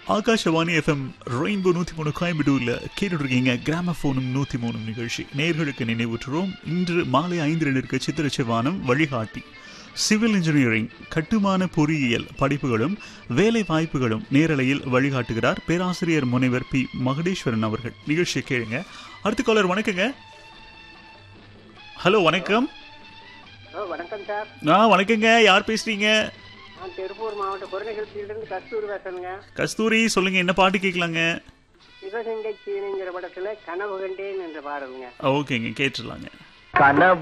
Akashvani FM rainbow நூற்றி மூணு கோயம்புத்தூரில் கேட்டுட்டு இருக்கீங்க கிராமஃபோனும் நூற்றி மூணு நிகழ்ச்சி நேர்களுக்கு நினைவுற்றுறோம் இன்று மாலை ஐந்து ரெண்டிற்கு சித்திரச்சிவானம் வழிகாட்டி சிவில் இன்ஜினியரிங் கட்டுமான பொறியியல் படிப்புகளும் வேலை வாய்ப்புகளும் நேரலையில் வழிகாட்டுகிறார் பேராசிரியர் முனைவர் பி மகடேஸ்வரன் அவர்கள் நிகழ்ச்சியை கேளுங்க அடுத்த காலர் வணக்கங்க ஹலோ வணக்கம் ஹலோ வணக்கம் சார் ஆ வணக்கங்க யார் பேசுறீங்க நான் திருப்பூர் மாவட்ட குறைநிகழ்ச்சியிலிருந்து கஸ்தூரி பேசுறேங்க கஸ்தூரி சொல்லுங்க என்ன பாட்டு கேட்கலாங்க சிவகங்கை சீனிங்கிற படத்துல கனவு கண்டேன் என்ற பாடலுங்க ஓகேங்க கேட்டுடலாங்க கனவு